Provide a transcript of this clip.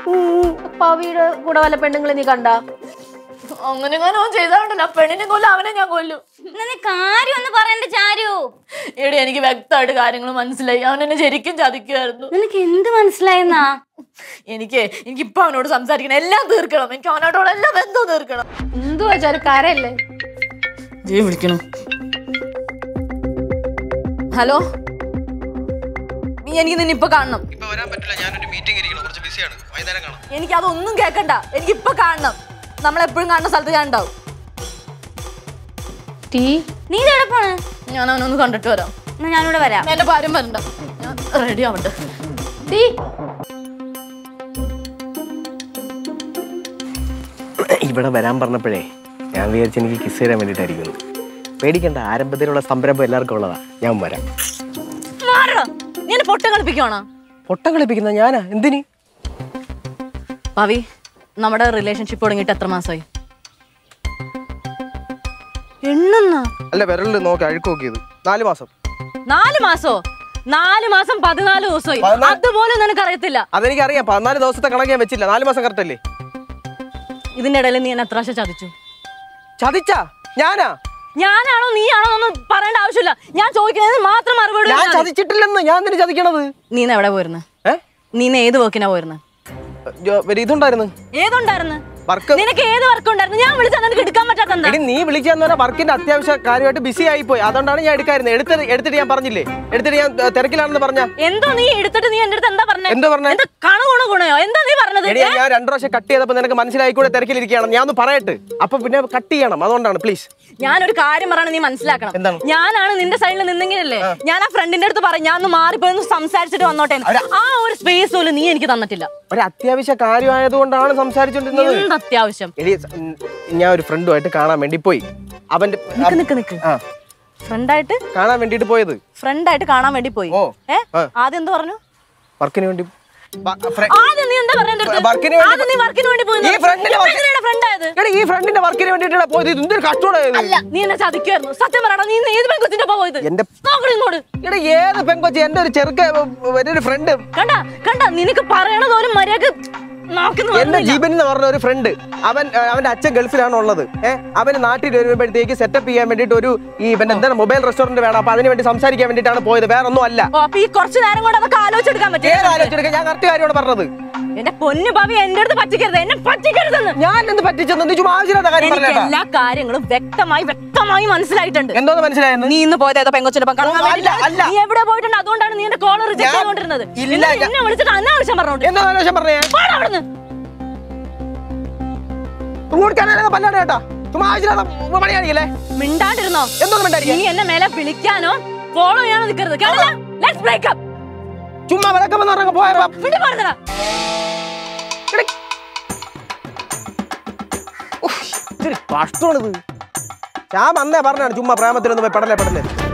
പവിയുടെ കൂടെ വല്ല പെണ്ണുങ്ങളെ നീ കണ്ട അങ്ങനെ ഞാൻ ചെയ്താണ്ടല്ലോ ആ പെണ്ണിനെ കൊല്ലും അവനെ ഞാൻ കൊല്ലും എന്നാ നീ കാര്യം ഒന്ന് പറയണ്ട ചാരു എടി എനിക്ക് വ്യക്തമായിട്ട് കാര്യങ്ങൾ മനസ്സിലായി അവൻ എന്നെ ശരിക്കും ചതിക്കുമായിരുന്നു നിനക്ക് എന്ത് മനസ്സിലായെന്നാ എനിക്ക് എനിക്ക് ഇപ്പൊ അവനോട് സംസാരിക്കണം എല്ലാം തീർക്കണം എനിക്ക് അവനോടുള്ള എല്ലാ ബന്ധവും തീർക്കണം എന്തുവാ ചാരു കരയല്ലേ ജയ വിളിക്കണം ഹലോ നീ എനിക്ക് നിന്നെ ഇപ്പൊ കാണണം ഇപ്പൊ വരാൻ പറ്റില്ല ഞാനൊരു മീറ്റിംഗ് ഇരിക്കണം കുറച്ച് ബിസിയാണ് വൈകുന്നേരം കാണാം എനിക്ക് അതൊന്നും കേൾക്കണ്ട എനിക്ക് ഇപ്പൊ കാണണം നമ്മളെപ്പോഴും കാണുന്ന സ്ഥലത്ത് ഞാൻ ഉണ്ടാവും ടീ നീ ഇതെവിടെ പോണ് ഞാൻ അവനൊന്ന് കണ്ടിട്ട് വരാം എന്നാ ഞാനിവിടെ വരാം എന്റെ ഭാര്യം വരണ്ട ഞാൻ റെഡി ആവട്ടെ ടീ ഇവിടെ വരാൻ പറഞ്ഞപ്പോഴേ ഞാൻ വിചാരിച്ചു എനിക്ക് കിസ് തരാൻ വേണ്ടിയിട്ടായിരിക്കുന്നു പേടിക്കണ്ട ആരംഭത്തിലുള്ള സംരംഭം എല്ലാവർക്കും ഉള്ളതാ ഞാൻ വരാം മാറണം നീ എന്നെ പൊട്ടം കളിപ്പിക്കുവാണോ പൊട്ടം കളിപ്പിക്കുന്ന ഞാനാ എന്തിന് പവി നമ്മുടെ റിലേഷൻഷിപ്പ് തുടങ്ങിയിട്ട് എത്ര മാസമായി എണ്ണുന്ന അല്ല വിരലിൽ നോക്കി അഴുക്ക് നോക്കിയത് നാല് മാസം നാല് മാസോ നാല് മാസം പതിനാല് ദിവസമായി പതിനാല്- അതുപോലും നിനക്ക് അറിയത്തില്ല അതെനിക്കറിയാം പതിനാല് ദിവസത്തെ കണക്ക് ഞാൻ വെച്ചില്ല നാല് മാസം കറക്റ്റ് അല്ലേ ഇതിന്റെ ഇടയിൽ നീ എന്നെ എത്ര പ്രാവശ്യം ചതിച്ചു ചതിച്ചാ ഞാനാ ഞാനാണോ നീയാണോ ഒന്നും പറയേണ്ട ആവശ്യമില്ല ഞാൻ ചോദിക്കുന്നതിന് മാത്രം മറുപടി ഞാൻ പറഞ്ഞാൽ മതി. ചതിച്ചിട്ടില്ലെന്ന് ഞാൻ എന്തിനു ചതിക്കണത് നീ ഇന്ന് എവിടെ പോയിരുന്നു ഏ നീ ഇന്ന് ഏത് വർക്കിനാ പോയിരുന്നു ജോ- ഒരു ഇതുണ്ടായിരുന്നു ഏതുണ്ടായിരുന്നു വർക്ക് നിനക്ക് ഏത് വർക്ക് ഉണ്ടായിരുന്നു ഞാൻ വിളിച്ചാൽ നിനക്ക് എടുക്കാൻ പറ്റാത്ത എന്താ എടി നീ വിളിക്കാന്ന് പറഞ്ഞാൽ വർക്കിന്റെ അത്യാവശ്യ കാര്യമായിട്ട് ബിസി ആയി പോയി അതുകൊണ്ടാണ് ഞാൻ എടുക്കായിരുന്നത് എടുത്തിട്ട് എടുത്തിട്ട് ഞാൻ പറഞ്ഞില്ലേ എടുത്തിട്ട് ഞാൻ ഏ, തിരക്കിലാണെന്ന് പറഞ്ഞ എന്തോ നീ എടുത്തിട്ട് നീ എന്റെ അടുത്ത് എന്താ പറഞ്ഞേ എന്തോ പറഞ്ഞേ? എന്താ കണു ഗുണ ഗുണയോ എന്താ നീ പറഞ്ഞത് എടി ഞാൻ രണ്ടു പ്രാവശ്യം കട്ട് ചെയ്തപ്പോ നിനക്ക് മനസ്സിലായി കൂടെ തിരക്കിലിരിക്കുകയാണ് ഞാൻ ഒന്ന് പറയട്ടെ അപ്പൊ പിന്നെ കട്ട് ചെയ്യണം അതുകൊണ്ടാണ് പ്ലീസ് ഞാനൊരു കാര്യം പറയണ നീ മനസ്സിലാക്കണം എന്താണ്? ഞാനാണ് നിന്റെ സൈഡിൽ നിന്നെങ്കിലല്ലേ ഞാൻ ആ ഫ്രണ്ടിന്റെ അടുത്ത് പറയും ഞാൻ ഒന്ന് മാറിപ്പോയി ഒന്ന് സംസാരിച്ചിട്ട് വന്നോട്ടെ എന്ന്. അവരാ- ആ ഒരു സ്പേസ് പോലും നീ എനിക്ക് തന്നിട്ടില്ല ഒരു അത്യാവശ്യ കാര്യമായതുകൊണ്ടാണ് സംസാരിച്ചോണ്ടിരുന്നത് എന്ത് അത്യാവശ്യം എടി സ- ഉം, ഞാൻ ഒരു ഫ്രണ്ടുമായിട്ട് കാണാൻ വേണ്ടി പോയി അവന്റെ നിക്ക് നിക്ക് നിക്ക് ആ ഫ്രണ്ടായിട്ട് കാണാൻ വേണ്ടിട്ട് പോയത് ഫ്രണ്ടായിട്ട് കാണാൻ വേണ്ടി പോയി ഓ. ഏ ആ. ആദ്യം എന്ത് പറഞ്ഞു വർക്കിന് വേണ്ടി വ- ഫ്ര- ആദ്യം നീ എന്താ പറയണ്ടത് വർക്കിന് വേണ്ടി- ആദ്യം നീ വർക്കിന് വേണ്ടി പോയി ഈ ഫ്രണ്ടിന്റെ വർക്ക്- ഫ്രണ്ട് ആയത് എടി ഈ ഫ്രണ്ടിന്റെ വർക്കിന് വേണ്ടിട്ടാണ് പോയത് ഇത് എന്തൊരു കഷ്ടമാണ് അല്ല നീ എന്നെ ചതിക്കുമായിരുന്നു സത്യം പറയണം നീ ഇന്ന് ഏത് പെൺകൊച്ചിന്റെ ഒപ്പം പോയത് എന്റെ നോക്കടി ഇങ്ങോട്ട് എടാ ഏത് പെങ്കൊച്ചി എന്റെ ഒരു ചെറുക്ക ഒരു ഫ്രണ്ട് കണ്ട കണ്ട നിനക്ക് പറയണത് പോലും മര്യാദ നോക്കുന്നു എന്റെ ജീവൻ എന്ന് പറഞ്ഞ ഒരു ഫ്രണ്ട് അവൻ ആ, അവന്റെ അച്ഛൻ ഗൾഫിലാണ് ഉള്ളത് ഏഹ് അവന് നാട്ടിൽ വരുമ്പോഴത്തേക്ക് സെറ്റപ്പ് ചെയ്യാൻ വേണ്ടിട്ട് ഒരു ഈ പിന്നെ എന്താണ് മൊബൈൽ റെസ്റ്റോറന്റ് വേണം അപ്പൊ അതിന് വേണ്ടി സംസാരിക്കാൻ വേണ്ടിട്ടാണ് പോയത് വേറെ ഒന്നും അല്ല ഓ അപ്പൊ ഈ കുറച്ചു നേരം കൊണ്ട് അതൊക്കെ ആലോചിച്ചെടുക്കാൻ ഏത് പറ്റും ആലോചിച്ചെടുക്കാൻ ഞാൻ കറക്റ്റ് കാര്യമാണ് പറഞ്ഞത് എന്റെ പൊന്നു ഭാവി എന്റെ അടുത്ത് പറ്റിക്കരുത് എന്നെ പറ്റിക്കരുതെന്ന് ഞാൻ എന്ത് പറ്റിച്ചെന്ന് നീ ചുമ്മാ ആവശ്യമില്ലാത്ത കാര്യം എനിക്ക് പറഞ്ഞേട്ടാ എല്ലാ കാര്യങ്ങളും വ്യക്തമായി വ്യക്തമായി മനസ്സിലായിട്ടുണ്ട് എന്തോന്ന് മനസ്സിലായെന്ന് നീ ഇന്ന് പോയത് ഏതോ പെങ്കൊച്ചിന്റെ ഒപ്പം കറങ്ങാൻ ഓ, അല്ല, വേണ്ടിയിട്ടാ. അല്ല. നീ എവിടെ പോയിട്ടുണ്ട് അതുകൊണ്ടാണ് നീ എന്റെ കോൾ റിജക്ട് ഞാൻ- ചെയ്തോണ്ടിരുന്നത് ഇല്ല, എന്നിട്ട് ഞാൻ- എന്നെ വിളിച്ചിട്ട് അനാവശ്യം പറഞ്ഞോണ്ട് എന്തോ ആലോചന പറഞ്ഞേ പോടാ അവിടുന്ന് കൊടുക്കാനാണ് പല്ലാട് കേട്ടാ ചുമ്മാ ആവശ്യമില്ലാത്ത പണിയാണില്ലേ മിണ്ടാണ്ടിരുന്നോ എന്തോന്ന് മിണ്ടായിരിക്കും നീ എന്നെ മേലെ വിളിക്കാനോ ഫോളോ ചെയ്യാനോ നിൽക്കരുത് കേട്ടില്ല ലെറ്റ്സ് ബ്രേക്ക് അപ്പ് ചുമ്മാ വിലക്കെന്ന് പറഞ്ഞ പോയ വിട്ടു പറഞ്ഞതാ കഷ്ടമാണിത് ഞാൻ അന്നേ പറഞ്ഞാണ് ചുമ്മാ പ്രേമത്തിലൊന്നും പോയി പെടലേ പെടലേ